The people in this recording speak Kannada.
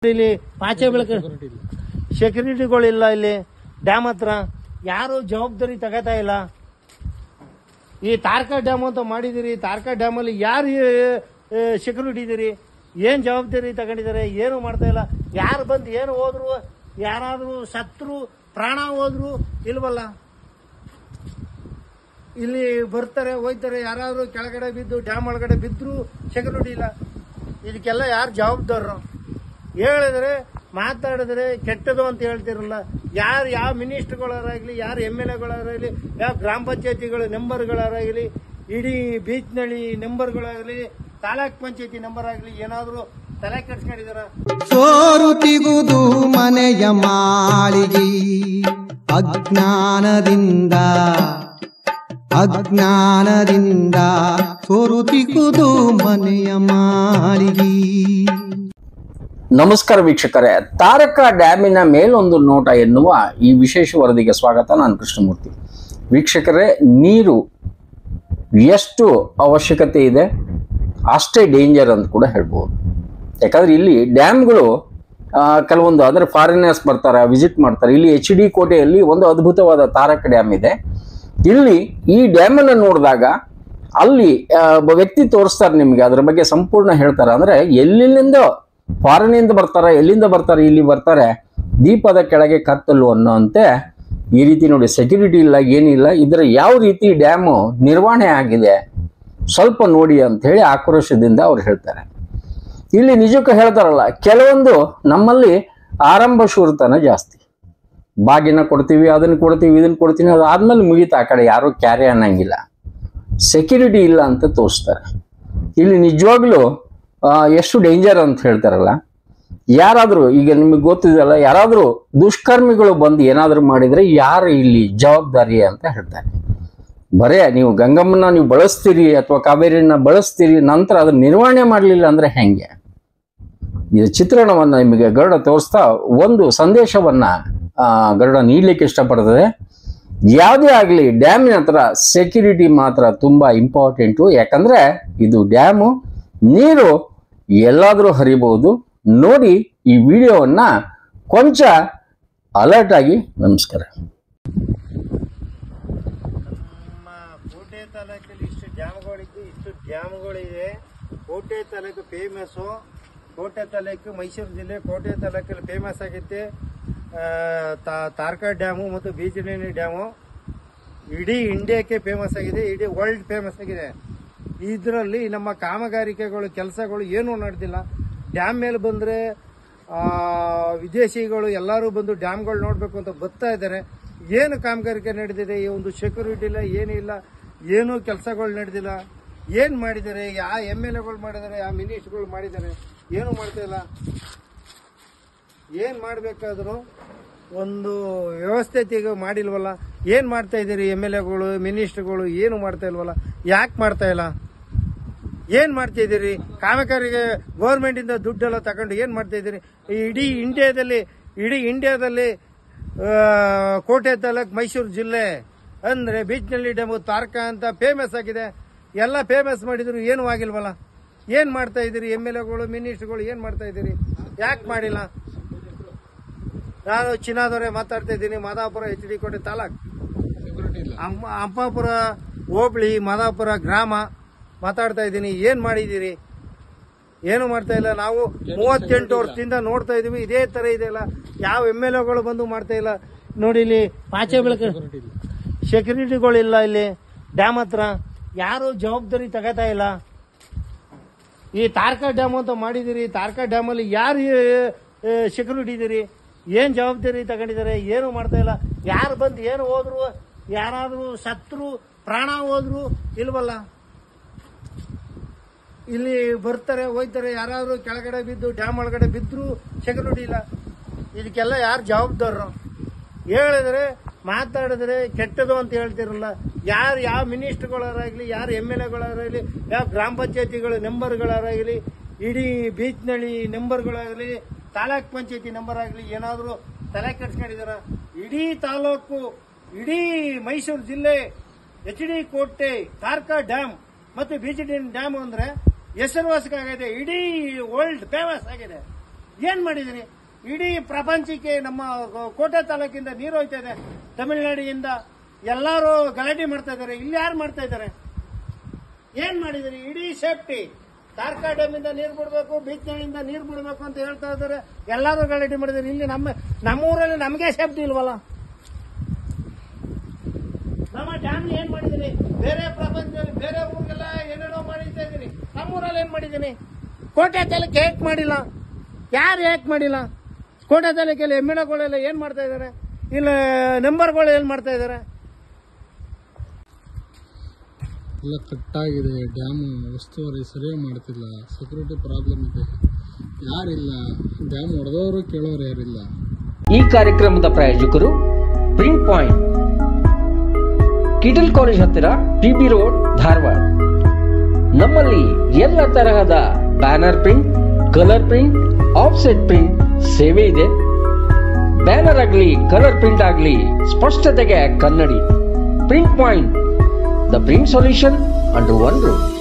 ಇಲ್ಲಿ ಪಾಚೆ ಬೆಳಕು ಸೆಕ್ಯೂರಿಟಿಗಳಿಲ್ಲ ಇಲ್ಲಿ ಡ್ಯಾಮ್ ಹತ್ರ ಯಾರು ಜವಾಬ್ದಾರಿ ತಗೋತಾ ಇಲ್ಲ ಈ ತಾರ್ಕಾ ಡ್ಯಾಮ್ ಅಂತ ಮಾಡಿದಿರಿ ತಾರ್ಕಾ ಡ್ಯಾಮ್ ಅಲ್ಲಿ ಯಾರು ಸೆಕ್ಯೂರಿಟಿ ಇದೀರಿ ಏನ್ ಜವಾಬ್ದಾರಿ ತಗೊಂಡಿದ್ದಾರೆ ಏನು ಮಾಡ್ತಾ ಇಲ್ಲ ಯಾರು ಬಂದು ಏನು ಹೋದ್ರು ಯಾರಾದ್ರೂ ಸತ್ರು ಪ್ರಾಣ ಹೋದ್ರು ಇಲ್ವಲ್ಲ ಇಲ್ಲಿ ಬರ್ತಾರೆ ಹೋಯ್ತಾರೆ ಯಾರಾದ್ರೂ ಕೆಳಗಡೆ ಬಿದ್ದು ಡ್ಯಾಮ್ ಒಳಗಡೆ ಬಿದ್ರು ಸೆಕ್ಯೂರಿಟಿ ಇಲ್ಲ ಇದಕ್ಕೆಲ್ಲ ಯಾರು ಜವಾಬ್ದಾರರು ಹೇಳಿದ್ರೆ ಮಾತಾಡಿದ್ರೆ ಕೆಟ್ಟದು ಅಂತ ಹೇಳ್ತಿರಲ್ಲ ಯಾರು ಯಾವ ಮಿನಿಸ್ಟರ್ಗಳಾರಾಗಲಿ ಯಾರು ಎಮ್ ಎಲ್ ಎಗಳಾಗಲಿ ಯಾವ ಗ್ರಾಮ ಪಂಚಾಯತಿಗಳ ನಂಬರ್ಗಳಾಗಲಿ ಇಡೀ ಬೀಚ್ನಳ್ಳಿ ನಂಬರ್ಗಳಾಗಲಿ ತಾಲೂಕ್ ಪಂಚಾಯತಿ ನಂಬರ್ ಆಗಲಿ ಏನಾದರೂ ತಲೆ ಕೆಡ್ಸ್ಕೊಂಡಿದಾರ ಸೋರುತಿಗುದು ಮನೆಯ ಮಾಳಿಗೆ ಅಜ್ಞಾನದಿಂದ ಅಜ್ಞಾನದಿಂದ ಸೋರುತಿಗುದು ಮನೆಯ ಮಾಳಿಗೆ ನಮಸ್ಕಾರ ವೀಕ್ಷಕರೇ ತಾರಕ ಡ್ಯಾಮಿನ ಮೇಲೊಂದು ನೋಟ ಎನ್ನುವ ಈ ವಿಶೇಷ ವರದಿಗೆ ಸ್ವಾಗತ ನಾನು ಕೃಷ್ಣಮೂರ್ತಿ ವೀಕ್ಷಕರೇ ನೀರು ಎಷ್ಟು ಅವಶ್ಯಕತೆ ಇದೆ ಅಷ್ಟೇ ಡೇಂಜರ್ ಅಂತ ಕೂಡ ಹೇಳ್ಬೋದು ಯಾಕಂದ್ರೆ ಇಲ್ಲಿ ಡ್ಯಾಮ್ಗಳು ಆ, ಕೆಲವೊಂದು ಅಂದರೆ ಫಾರಿನರ್ಸ್ ಬರ್ತಾರೆ ವಿಸಿಟ್ ಮಾಡ್ತಾರೆ ಇಲ್ಲಿ ಎಚ್ ಡಿ ಕೋಟೆಯಲ್ಲಿ ಒಂದು ಅದ್ಭುತವಾದ ತಾರಕ ಡ್ಯಾಮ್ ಇದೆ ಇಲ್ಲಿ ಈ ಡ್ಯಾಮನ್ನು ನೋಡಿದಾಗ ಅಲ್ಲಿ ಆ, ಒಬ್ಬ ವ್ಯಕ್ತಿ ತೋರಿಸ್ತಾರೆ ನಿಮಗೆ ಅದ್ರ ಬಗ್ಗೆ ಸಂಪೂರ್ಣ ಹೇಳ್ತಾರೆ ಅಂದ್ರೆ ಎಲ್ಲಿಂದ ಫಾರಿನಿಂದ ಬರ್ತಾರೆ ಎಲ್ಲಿಂದ ಬರ್ತಾರೆ ಇಲ್ಲಿ ಬರ್ತಾರೆ ದೀಪದ ಕೆಳಗೆ ಕತ್ತಲು ಅನ್ನೋಂತೆ ಈ ರೀತಿ ನೋಡಿ ಸೆಕ್ಯೂರಿಟಿ ಇಲ್ಲ ಏನಿಲ್ಲ ಇದರ ಯಾವ ರೀತಿ ಡ್ಯಾಮು ನಿರ್ವಹಣೆ ಆಗಿದೆ ಸ್ವಲ್ಪ ನೋಡಿ ಅಂತ ಹೇಳಿ ಆಕ್ರೋಶದಿಂದ ಅವ್ರು ಹೇಳ್ತಾರೆ ಇಲ್ಲಿ ನಿಜಕ್ಕೂ ಹೇಳ್ತಾರಲ್ಲ ಕೆಲವೊಂದು ನಮ್ಮಲ್ಲಿ ಆರಂಭ ಶೂರತನ ಜಾಸ್ತಿ ಬಾಗಿನ ಕೊಡ್ತೀವಿ ಅದನ್ನ ಕೊಡ್ತೀವಿ ಇದನ್ನ ಕೊಡ್ತೀವಿ ಅದಾದ್ಮೇಲೆ ಮುಗೀತು ಆ ಕಡೆ ಯಾರು ಕ್ಯಾರಿ ಅನ್ನಂಗಿಲ್ಲ ಸೆಕ್ಯೂರಿಟಿ ಇಲ್ಲ ಅಂತ ತೋರಿಸ್ತಾರೆ ಇಲ್ಲಿ ನಿಜವಾಗ್ಲೂ ಆ, ಎಷ್ಟು ಡೇಂಜರ್ ಅಂತ ಹೇಳ್ತಾರಲ್ಲ ಯಾರಾದರೂ ಈಗ ನಿಮಗೆ ಗೊತ್ತಿದೆಯಲ್ಲ ಯಾರಾದರೂ ದುಷ್ಕರ್ಮಿಗಳು ಬಂದು ಏನಾದರೂ ಮಾಡಿದರೆ ಯಾರು ಇಲ್ಲಿ ಜವಾಬ್ದಾರಿ ಅಂತ ಹೇಳ್ತಾರೆ ಬರೇ ನೀವು ಗಂಗಮ್ಮನ ನೀವು ಬಳಸ್ತೀರಿ ಅಥವಾ ಕಾವೇರಿನ ಬಳಸ್ತೀರಿ ನಂತರ ಅದನ್ನ ನಿರ್ವಹಣೆ ಮಾಡಲಿಲ್ಲ ಅಂದ್ರೆ ಹೆಂಗೆ ಇದು ಚಿತ್ರಣವನ್ನ ನಿಮಗೆ ಗರುಡ ತೋರಿಸ್ತಾ ಒಂದು ಸಂದೇಶವನ್ನ ಆ, ಗರುಡ ನೀಡ್ಲಿಕ್ಕೆ ಇಷ್ಟಪಡ್ತದೆ ಯಾವುದೇ ಆಗಲಿ ಡ್ಯಾಮಿನ ಹತ್ರ ಸೆಕ್ಯೂರಿಟಿ ಮಾತ್ರ ತುಂಬಾ ಇಂಪಾರ್ಟೆಂಟು ಯಾಕಂದ್ರೆ ಇದು ಡ್ಯಾಮು ನೀರು ಎಲ್ಲಾದರೂ ಹರಿಬಹುದು ನೋಡಿ ಈ ವಿಡಿಯೋವನ್ನ ಕೊಂಚ ಅಲರ್ಟ್ ಆಗಿ ನಮಸ್ಕಾರ ನಮ್ಮ ಕೋಟೆ ತಾಲೂಕಲ್ಲಿ ಇಷ್ಟು ಡ್ಯಾಮ್ಗಳಿದ್ದು ಇಷ್ಟು ಡ್ಯಾಮ್ಗಳಿದೆ ಕೋಟೆ ತಾಲೂಕು ಫೇಮಸ್ಸು ಕೋಟೆ ತಾಲೂಕು ಮೈಸೂರು ಜಿಲ್ಲೆ ಕೋಟೆ ತಾಲೂಕಲ್ಲಿ ಫೇಮಸ್ ಆಗೈತೆ ಆ, ತಾ- ತಾರ್ಕಾ ಡ್ಯಾಮು ಮತ್ತು ಬೀಜನೇನಿ ಡ್ಯಾಮು ಇಡೀ ಇಂಡಿಯಾಕ್ಕೆ ಫೇಮಸ್ ಆಗಿದೆ ಇಡೀ ವರ್ಲ್ಡ್ ಫೇಮಸ್ ಆಗಿದೆ ಇದರಲ್ಲಿ ನಮ್ಮ ಕಾಮಗಾರಿಕೆಗಳು ಕೆಲಸಗಳು ಏನೂ ನಡೆದಿಲ್ಲ ಡ್ಯಾಮ್ ಮೇಲೆ ಬಂದರೆ ವಿದೇಶಿಗಳು ಎಲ್ಲರೂ ಬಂದು ಡ್ಯಾಮ್ಗಳು ನೋಡಬೇಕು ಅಂತ ಬರ್ತಾ ಇದ್ದಾರೆ ಏನು ಕಾಮಗಾರಿಕೆ ನಡೆದಿದೆ ಈ ಒಂದು ಸೆಕ್ಯೂರಿಟಿ ಇಲ್ಲ ಏನಿಲ್ಲ ಏನೂ ಕೆಲಸಗಳು ನಡೆದಿಲ್ಲ ಏನು ಮಾಡಿದ್ದಾರೆ ಯಾವ ಎಮ್ ಎಲ್ ಎಗಳು ಮಾಡಿದ್ದಾರೆ ಯಾವ ಮಿನಿಸ್ಟ್ರುಗಳು ಮಾಡಿದ್ದಾರೆ ಏನು ಮಾಡ್ತಾ ಇಲ್ಲ ಏನ್ ಮಾಡ್ಬೇಕಾದ್ರು ಒಂದು ವ್ಯವಸ್ಥೆಗೆ ಮಾಡಿಲ್ವಲ್ಲ ಏನ್ ಮಾಡ್ತಾ ಇದ್ದೀರಿ ಎಮ್ ಎಲ್ ಎಗಳು ಮಿನಿಸ್ಟರ್ಗಳು ಏನು ಮಾಡ್ತಾ ಇಲ್ವಲ್ಲ ಯಾಕೆ ಮಾಡ್ತಾ ಇಲ್ಲ ಏನ್ ಮಾಡ್ತಾ ಇದ್ದೀರಿ ಕಾಮಗಾರಿಗೆ ಗೌರ್ಮೆಂಟ್ ಇಂದ ದುಡ್ಡೆಲ್ಲ ತಗೊಂಡು ಏನ್ ಮಾಡ್ತಾ ಇದ್ದೀರಿ ಈ ಇಡೀ ಇಂಡಿಯಾದಲ್ಲಿ ಇಡೀ ಇಂಡಿಯಾದಲ್ಲಿ ಆ, ಕೋಟೆ ತಾಲೂಕ್ ಮೈಸೂರು ಜಿಲ್ಲೆ ಅಂದ್ರೆ ಬೀಚ್ನಲ್ಲಿ ಡ್ಯಾಮು ತಾರ್ಕ ಅಂತ ಫೇಮಸ್ ಆಗಿದೆ ಎಲ್ಲ ಫೇಮಸ್ ಮಾಡಿದ್ರು ಏನು ಆಗಿಲ್ವಲ್ಲ ಏನ್ ಮಾಡ್ತಾ ಇದ್ದೀರಿ ಎಮ್ ಎಲ್ ಎಗಳು ಮಿನಿಸ್ಟರ್ಗಳು ಏನ್ ಮಾಡ್ತಾ ಇದ್ದೀರಿ ಯಾಕೆ ಮಾಡಿಲ್ಲ ನಾನು ಚಿನ್ನಾದವರೇ ಮಾತಾಡ್ತಾ ಇದ್ದೀನಿ ಮಾದಾಪುರ ಎಚ್ ಡಿ ಕೋಟೆ ತಾಲೂಕ್ ಅಮ್ಮ- ಅಂಪಾಪುರ ಹೋಬಳಿ ಮಾದಾಪುರ ಗ್ರಾಮ ಮಾತಾಡ್ತಾ ಇದ್ದೀನಿ ಏನ್ ಮಾಡಿದ್ದೀರಿ ಏನು ಮಾಡ್ತಾ ಇಲ್ಲ ನಾವು ಮೂವತ್ತೆಂಟು ವರ್ಷದಿಂದ ನೋಡ್ತಾ ಇದೀವಿ ಇದೇ ತರ ಇದೆಯಲ್ಲ ಯಾವ ಎಮ್ ಎಲ್ ಎಗಳು ಬಂದು ಮಾಡ್ತಾ ಇಲ್ಲ ನೋಡಿ ಇಲ್ಲಿ ಪಾಚೆ ಬೆಳಕು ಸೆಕ್ಯೂರಿಟಿಗಳಿಲ್ಲ ಇಲ್ಲಿ ಡ್ಯಾಮ್ ಹತ್ರ ಯಾರು ಜವಾಬ್ದಾರಿ ತಗೋತಾ ಇಲ್ಲ ಈ ತಾರ್ಕಾ ಡ್ಯಾಮ್ ಅಂತ ಮಾಡಿದಿರಿ ತಾರ್ಕಾ ಡ್ಯಾಮ್ ಅಲ್ಲಿ ಯಾರು ಸೆಕ್ಯೂರಿಟಿ ಇದೀರಿ ಏನ್ ಜವಾಬ್ದಾರಿ ತಗೊಂಡಿದ್ದಾರೆ ಏನು ಮಾಡ್ತಾ ಇಲ್ಲ ಯಾರು ಬಂದು ಏನು ಹೋದ್ರು ಯಾರಾದ್ರೂ ಸತ್ರು ಪ್ರಾಣ ಹೋದ್ರು ಇಲ್ವಲ್ಲ ಇಲ್ಲಿ ಬರ್ತಾರೆ ಹೋಯ್ತಾರೆ ಯಾರಾದ್ರೂ ಕೆಳಗಡೆ ಬಿದ್ದು ಡ್ಯಾಮ್ ಒಳಗಡೆ ಬಿದ್ರು ಸೆಕ್ಯೂರಿಟಿ ಇಲ್ಲ ಇದಕ್ಕೆಲ್ಲ ಯಾರು ಜವಾಬ್ದಾರರು ಹೇಳಿದ್ರೆ ಮಾತಾಡಿದ್ರೆ ಕೆಟ್ಟದು ಅಂತ ಹೇಳ್ತಿರಲ್ಲ ಯಾರು ಯಾವ ಮಿನಿಸ್ಟರ್ಗಳಾರಾಗಲಿ ಯಾರು ಎಮ್ ಎಲ್ ಎಗಳಾಗಲಿ ಯಾವ ಗ್ರಾಮ ಪಂಚಾಯತಿಗಳ ನಂಬರ್ಗಳಾಗಲಿ ಇಡೀ ಬೀಚ್ನಳ್ಳಿ ನಂಬರ್ಗಳಾಗಲಿ ತಾಲೂಕ್ ಪಂಚಾಯತಿ ನಂಬರ್ ಆಗಲಿ ಏನಾದರೂ ತಲೆ ಕೆಡ್ಸ್ಕೊಂಡಿದಾರ ಇಡೀ ತಾಲೂಕು ಇಡೀ ಮೈಸೂರು ಜಿಲ್ಲೆ ಎಚ್ ಡಿ ಕೋಟೆ ತಾರ್ಕಾ ಡ್ಯಾಮ್ ಮತ್ತು ಬಿಜಿಡಿ ಡ್ಯಾಮ್ ಅಂದ್ರೆ ಹೆಸರುವಾಸಕ್ಕಾಗಿದೆ ಇಡೀ ವರ್ಲ್ಡ್ ಫೇಮಸ್ ಆಗಿದೆ ಏನ್ ಮಾಡಿದಿರಿ ಇಡೀ ಪ್ರಪಂಚಕ್ಕೆ ನಮ್ಮ ಕೋಟೆ ತಾಲೂಕಿಂದ ನೀರು ಹೋಯ್ತಾ ಇದೆ ತಮಿಳುನಾಡಿನಿಂದ ಎಲ್ಲರೂ ಗಲಾಟೆ ಮಾಡ್ತಾ ಇದ್ದಾರೆ ಇಲ್ಲಿ ಯಾರು ಮಾಡ್ತಾ ಇದ್ದಾರೆ ಏನ್ ಮಾಡಿದಿರಿ ಇಡೀ ಸೇಫ್ಟಿ ತಾರ್ಕಾ ಡ್ಯಾಮ್ ಇಂದ ನೀರು ಬಿಡಬೇಕು ಬೀಚ್ನಿಂದ ನೀರು ಬಿಡಬೇಕು ಅಂತ ಹೇಳ್ತಾ ಇದ್ದಾರೆ ಎಲ್ಲರೂ ಗಲಾಟೆ ಮಾಡಿದ್ದಾರೆ ಇಲ್ಲಿ ನಮ್ಮ ನಮ್ಮ ಊರಲ್ಲಿ ನಮಗೆ ಸೇಫ್ಟಿ ಇಲ್ವಲ್ಲ ನಮ್ಮ ಡ್ಯಾಮ್ ಏನ್ ಮಾಡಿದೀನಿ ಬೇರೆ ಪ್ರಪಂಚದಲ್ಲಿ ಬೇರೆ ಊರಿಗೆಲ್ಲ ಏನೇನೋ ಮಾಡಿತಾ ಇದೀನಿ ನಮ್ಮೂರಲ್ಲಿ ಏನ್ ಮಾಡಿದೀನಿ ಕೋಟೆ ತಾಲೂಕು ಏಕ್ ಮಾಡಿಲ್ಲ ಯಾರು ಏಕ್ ಮಾಡಿಲ್ಲ ಕೋಟೆ ತಾಲೂಕಲ್ಲಿ ಎಮ್ಮಿಣಗಳೆಲ್ಲ ಏನ್ ಮಾಡ್ತಾ ಇದಾರೆ ಇಲ್ಲ ನಂಬರ್ಗಳು ಏನ್ ಮಾಡ್ತಾ ಇದಾರೆ ಎಲ್ಲ ಕಟ್ಟಾಗಿದೆ ಡ್ಯಾಮು ಉಸ್ತುವಾರಿ ಸರಿಯಾಗಿ ಮಾಡ್ತಿಲ್ಲ ಸೆಕ್ಯೂರಿಟಿ ಪ್ರಾಬ್ಲಮ್ ಇದೆ ಯಾರಿಲ್ಲ ಡ್ಯಾಮ್ ಹೊಡೆದವರು ಕೇಳೋರು ಯಾರಿಲ್ಲ ಈ ಕಾರ್ಯಕ್ರಮದ ಪ್ರಾಯೋಜಕರು ಪ್ರಿಂಟ್ ಪಾಯಿಂಟ್ ಕಿಟಲ್ ಕಾಲೇಜ್ ಹತ್ತಿರ ಟಿಬಿ ರೋಡ್ ಧಾರವಾಡ ನಮ್ಮಲ್ಲಿ ಎಲ್ಲ ತರಹದ banner print colour print offset print ಸೇವೆ ಇದೆ ಬ್ಯಾನರ್ ಆಗಲಿ ಕಲರ್ ಪ್ರಿಂಟ್ ಆಗಲಿ ಸ್ಪಷ್ಟತೆಗೆ ಕನ್ನಡಿ print point the print solution under one room